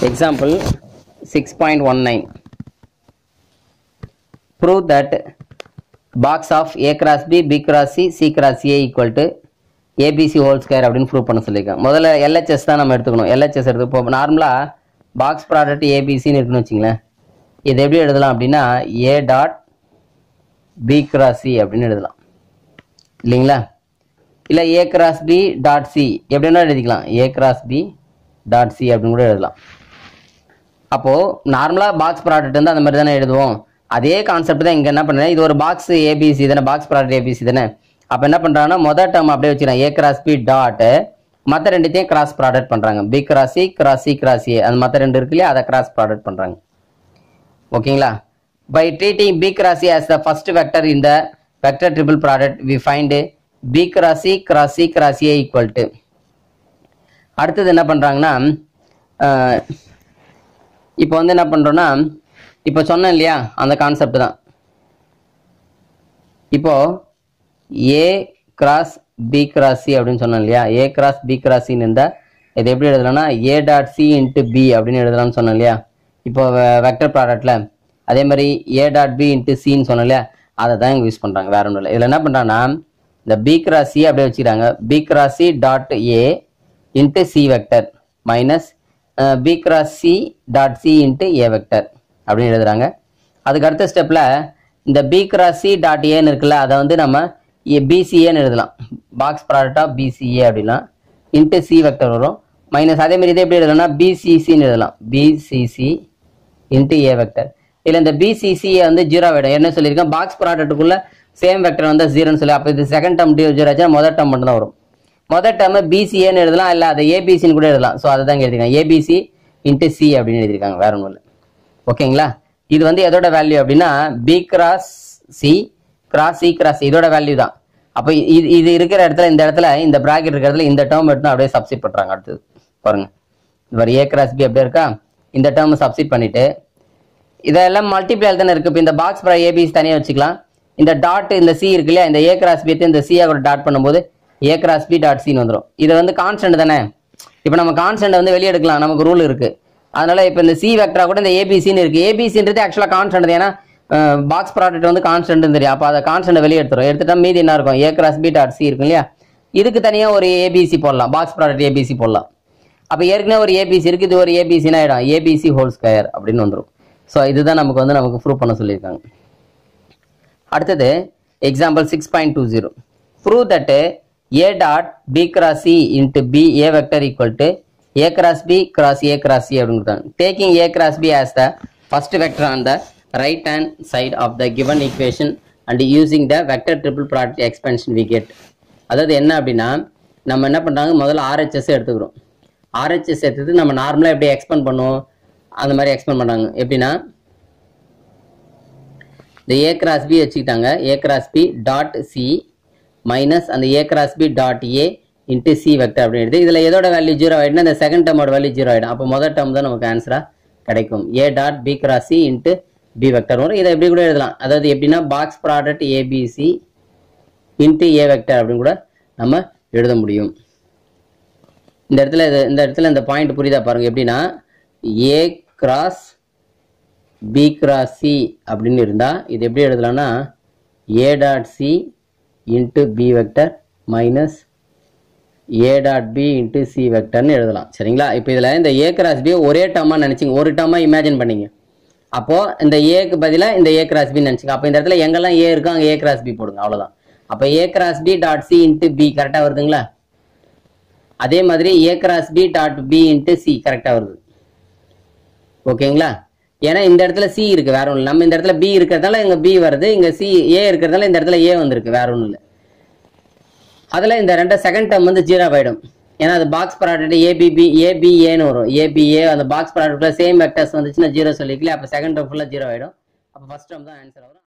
Example 6.19 Prove that box of A cross B, B cross C, C cross A equal to ABC whole square அப்படின்னு ப்ரூவ் பண்ண சொல்லியிருக்கேன் முதல்ல LHS தான் நம்ம எடுத்துக்கணும் LHS எடுத்து இப்போ நார்மலாக பாக்ஸ் ப்ராடக்ட் ஏபிசின்னு இருக்குன்னு வச்சுங்களேன் இது எப்படி எழுதலாம் அப்படின்னா A dot B cross C அப்படின்னு எழுதலாம் இல்லைங்களா இல்லை A cross B dot C எப்படின்னா எழுதிக்கலாம் A cross B dot C அப்படின்னு கூட எழுதலாம் அப்போது நார்மலாக பாக்ஸ் ப்ராடக்ட் வந்து அந்த மாதிரி தானே எழுதுவோம் அதே கான்செப்ட் தான் இங்கே என்ன பண்ணுறேன் இது ஒரு பாக்ஸ் ஏபிசி தானே பாக்ஸ் ப்ராடக்ட் ஏபிசி தானே அப்போ என்ன பண்ணுறாங்கன்னா மொதல் டேர்ம் அப்படியே வச்சுக்கலாம் ஏ கிராஸ் பி டாட் மற்ற ரெண்டுத்தையும் கிராஸ் ப்ராடக்ட் பண்ணுறாங்க B cross C cross C cross A அந்த மற்ற ரெண்டு இருக்கு இல்லையா அதை கிராஸ் ப்ராடக்ட் பண்ணுறாங்க ஓகேங்களா by treating B cross C as the first vector in the vector triple product we find b cross c cross c cross a equal to அடுத்தது என்ன பண்ணுறாங்கன்னா இப்போ வந்து என்ன பண்ணுறோன்னா இப்போ சொன்னேன் இல்லையா அந்த கான்செப்ட் தான் இப்போ A cross B cross C அப்படின்னு சொன்னேன் இல்லையா ஏ கிராஸ் பி கிராஸ் சின்னு இருந்தால் இது எப்படி எழுதலாம்னா A dot C into B அப்படின்னு எழுதலாம்னு சொன்னேன் இல்லையா இப்போ வெக்டர் ப்ராடக்ட்ல அதே மாதிரி ஏ டாட் பி இன்ட்டு சின்னு சொன்னேன் இல்லையா அதை தான் இங்கே யூஸ் பண்ணுறாங்க வேற ஒன்றும் இல்லை இதில் என்ன பண்ணுறாங்கன்னா இந்த பி கிராஸ் சி அப்படியே வச்சுக்கிறாங்க B cross C dot A into C vector minus B cross C dot C into A vector அப்படின்னு எழுதுறாங்க அதுக்கு அடுத்த ஸ்டெப்பில் இந்த பி கிராஸ் சி டாட் ஏன்னு இருக்குல்ல அதை வந்து நம்ம பிசிஏன்னு எழுதலாம் பாக்ஸ் ப்ராடக்ட் ஆஃப் பிசிஏ அப்படின்னா இன்ட்டு சி வெக்டர் வரும் மைனஸ் அதே மாதிரி இதை எப்படி எழுதலாம்னா பிசிசின்னு எழுதலாம் பிசிசி இன்ட்டு ஏ வெக்டர் இல்லை இந்த பிசிசியை வந்து ஜீரோ ஆகிடும் என்ன சொல்லியிருக்கேன் பாக்ஸ் ப்ராடக்ட்டுக்குள்ள சேம் வெக்டர் வந்து ஜீரோன்னு சொல்லி அப்போ இது செகண்ட் டேர்ம் ஜீரோ ஆச்சுன்னா முதல் டேர்ம் மட்டும் தான் வரும் முதல் டேர்ம் பிசிஏன்னு எழுதலாம் இல்லை அதை ஏபிசின்னு கூட எழுதலாம் ஸோ அதை தான் எழுதிருக்காங்க ஏபிசி இன்ட்டு சி அப்படின்னு எழுதியிருக்காங்க வேற ஒன்றும் இல்லை ஓகேங்களா இது வந்து எதோட வேல்யூ அப்படின்னா B cross C cross C cross இதோட வேல்யூ தான் அப்போ இது இது இருக்கிற இடத்துல இந்த இடத்துல இந்த ப்ராக்கெட் இருக்கிற இடத்துல இந்த டேர்ம் எடுத்து அப்படியே சப்ஸ்டிட் பண்ணுறாங்க அடுத்தது பாருங்க இது ஏ கிராஸ் பி அப்படியே இருக்கா இந்த டேர்ம் சப்ஸ்டிட் பண்ணிட்டு இதெல்லாம் மல்டிப்ளேயர் தானே இருக்கு இப்போ இந்த பாக்ஸ் ப்ரா ஏபிசி தனியாக வச்சுக்கலாம் இந்த டாட் இந்த சி இருக்கு இல்லையா இந்த ஏ கிராஸ் பி இந்த சியா கூட டாட் பண்ணும்போது ஏ கிராஸ் பி டாட் சின்னு வந்துடும் இது வந்து கான்ஸ்டன்ட் தானே இப்போ நம்ம கான்ஸ்டன்ட் வந்து வெளியே எடுக்கலாம் நமக்கு ரூல் இருக்கு அதனால இப்போ இந்த சி வெக்டரா கூட இந்த ஏபிசின்னு இருக்கு ஏபிசின்றது ஆக்சுவலாக கான்ஸ்டன்ட் ஏன்னா பாக்ஸ் ப்ராடக்ட் வந்து கான்ஸ்டன்ட் தெரியும் அப்போ அதை கான்ஸ்டன்ட் வெளியே எடுத்துரும் எடுத்துட்டா மீதி என்ன இருக்கும் A cross B dot C இருக்கும் இல்லையா இதுக்கு தனியாக ஒரு ஏபிசி போடலாம் பாக்ஸ் ப்ராடக்ட் ஏபிசி போடலாம் அப்போ ஏற்கனவே ஒரு ஏபிசி இருக்கு இது ஒரு ஏபிசின்னு ஆயிடும் ஏபிசி ஹோல் ஸ்கொயர் அப்படின்னு வந்துடும் ஸோ இதுதான் நமக்கு வந்து நமக்கு ப்ரூவ் பண்ண சொல்லியிருக்காங்க அடுத்தது example six point two zero prove that A dot B cross C into B A vector equal to A cross B cross A cross C அப்படின்னு கொடுத்தாங்க taking A cross B as the first vector on the right hand side of the given equation and using the vector triple product expansion we get அதாவது என்ன அப்படின்னா நம்ம என்ன பண்ணுறாங்க முதல்ல RHS எடுத்துக்கிறோம் ஆர்ஹெச்எஸ் எடுத்துட்டு நம்ம நார்மலாக எப்படி எக்ஸ்பெண்ட் பண்ணுவோம் அந்த மாதிரி எக்ஸ்பெண்ட் பண்ணுறாங்க எப்படின்னா இந்த ஏ கிராஸ் பி வச்சுக்கிட்டாங்க A cross B dot C minus அந்த A cross B dot A into C vector அப்படின்னு எடுத்து இதில் எதோட வேல்யூ ஜீரோ ஆகிடுனா இந்த செகண்ட் டேர்மோட வேல்யூ ஜீரோ ஆகிடும் அப்போ முதல் டேர்ம் தான் நமக்கு ஆன்சராக கிடைக்கும் A dot B cross C into B vector வரும் இதை எப்படி கூட எழுதலாம் அதாவது எப்படின்னா box product ABC into A vector அப்படின்னு கூட நம்ம எழுத முடியும் இந்த இடத்துல இது இந்த இடத்துல இந்த பாயிண்ட் புரியுதா பாருங்க எப்படின்னா A cross B cross C அப்படின்னு இருந்தால் இது எப்படி எழுதலாம்னா A dot C into B vector minus A dot B into C வெக்டர்னு எழுதலாம் சரிங்களா இப்போ இதில் இந்த ஏ கிராஸ் பி ஒரே டேர்மாக நினச்சிங்க ஒரு டேர்மாக இமேஜின் பண்ணீங்க அப்போது இந்த ஏக்கு பதிலாக இந்த ஏ கிராஸ் பி நினச்சிங்க அப்போ இந்த இடத்துல எங்கெல்லாம் ஏ இருக்கோ அங்கே ஏ கிராஸ் பி போடுங்க அவ்வளோதான் அப்போ A cross B dot C into B கரெக்டாக வருதுங்களா அதே மாதிரி A cross B dot B into C கரெக்டாக வருது ஓகேங்களா ஏன்னா இந்த இடத்துல சி இருக்கு வேற ஒன்றும் நம்ம இந்த இடத்துல பி இருக்கிறதால இங்க பி வருது இங்க சி ஏ இருக்கிறதால இந்த இடத்துல ஏ வந்திருக்கு வேற ஒன்றும் இல்லை அதில் இந்த ரெண்டு செகண்ட் டேர்ம் வந்து ஜீரோ ஆயிடும் ஏன்னா அது பாக்ஸ் ப்ராடக்ட் ஏபிபி ஏபிஏன்னு வரும் ஏபிஏ அந்த பாக்ஸ் ப்ராடக்ட்ல சேம் வெக்டர்ஸ் வந்துச்சுன்னா ஜீரோ சொல்லிக்கல அப்போ செகண்ட் டேர்ம் ஃபுல்லாக ஜீரோ ஆயிடும் அப்போ ஃபர்ஸ்ட் டேர்ம் தான் ஆன்சர் வரும்